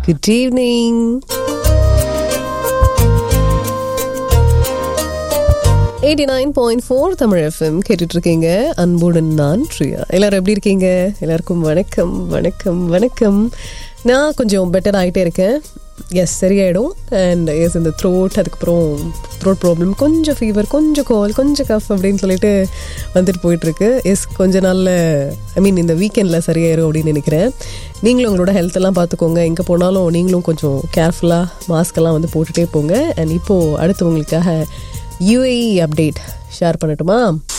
Good evening eighty nine point four Tamil FM கேட்டுட்டு இருக்கீங்க அன்புடன் நான் ப்ரியா எல்லாரும் எப்படி இருக்கீங்க எல்லாருக்கும் வணக்கம் வணக்கம் வணக்கம் நான் கொஞ்சம் பெட்டர் ஆகிட்டே இருக்கேன் எஸ் சரியாயிடும் அண்ட் எஸ் இந்த த்ரோட் அதுக்கப்புறம் த்ரோட் ப்ராப்ளம் கொஞ்சம் ஃபீவர் கொஞ்சம் கோல் கொஞ்சம் கஃப் அப்படின்னு சொல்லிட்டு வந்துட்டு போயிட்டுருக்கு எஸ் கொஞ்ச நாளில் ஐ மீன் இந்த வீக்கெண்டில் சரியாயிரும் அப்படின்னு நினைக்கிறேன் நீங்களும் உங்களோட ஹெல்த் எல்லாம் பார்த்துக்கோங்க எங்கே போனாலும் நீங்களும் கொஞ்சம் கேர்ஃபுல்லாக மாஸ்கெல்லாம் வந்து போட்டுகிட்டே போங்க அண்ட் இப்போது அடுத்து உங்களுக்காக யூஏஇ அப்டேட் ஷேர் பண்ணட்டுமா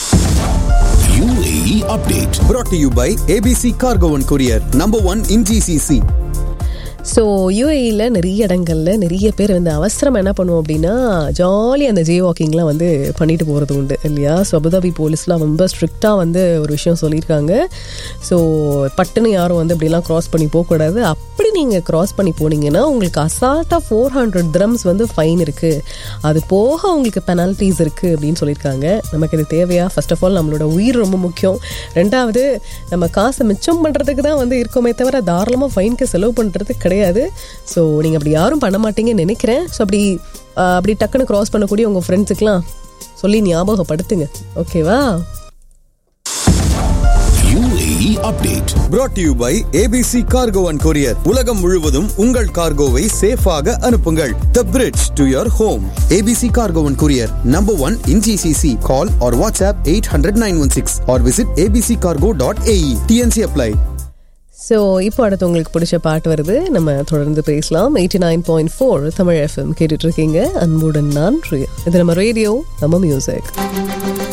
UAE update. brought to you by ABC Cargo and Courier, number one in GCC. So யூஏஇயில் நிறைய இடங்கள்ல நிறைய பேர் வந்து அவசரமாக என்ன பண்ணுவோம் அப்படின்னா ஜாலியாக அந்த ஜே வாக்கிங்லாம் வந்து பண்ணிட்டு போகிறது உண்டு இல்லையா ஸோ அபுதாபி போலீஸ்லாம் ரொம்ப ஸ்ட்ரிக்டாக வந்து ஒரு விஷயம் சொல்லியிருக்காங்க ஸோ பட்டுன்னு யாரும் வந்து அப்படிலாம் க்ராஸ் பண்ணி போகக்கூடாது அப்படி நீங்கள் க்ராஸ் பண்ணி போனீங்கன்னா உங்களுக்கு அசால்ட்டாக ஃபோர் ஹண்ட்ரட் த்ரம்ஸ் வந்து ஃபைன் இருக்குது அது போக உங்களுக்கு பெனால்ட்டிஸ் இருக்குது அப்படின்னு சொல்லியிருக்காங்க நமக்கு இது தேவையா ஃபர்ஸ்ட் ஆஃப் ஆல் நம்மளோட உயிர் ரொம்ப முக்கியம் ரெண்டாவது நம்ம காசை மிச்சம் பண்ணுறதுக்கு தான் வந்து இருக்கோமே தவிர தாராளமாக ஃபைனுக்கு செலவு பண்ணுறது கிடையாது ஸோ நீங்கள் அப்படி யாரும் பண்ண மாட்டீங்கன்னு நினைக்கிறேன் ஸோ அப்படி ஆஹ், அப்படி டக்குன்னு க்ராஸ் பண்ணக்கூடிய உங்கள் ஃப்ரெண்ட்ஸுக்கெலாம் சொல்லி ஞாபகப்படுத்துங்க ஓகேவா UAE update. brought to you by ABC Cargo and Courier. உலகம் முழுவதும் உங்கள் கார்கோவை சேஃபாக அனுப்புங்கள் The bridge to your home. ABC Cargo and Courier, number one in GCC. Call or WhatsApp 800-916 or visit abccargo.ae. TNC apply. So இப்போ அடுத்து உங்களுக்கு பிடிச்ச பாட்டு வருது நம்ம தொடர்ந்து பேசலாம் eighty nine point four Tamil FM கேட்டுட்டு இருக்கீங்க அன்புடன் நான் பிரியா இது நம்ம ரேடியோ நம்ம மியூசிக்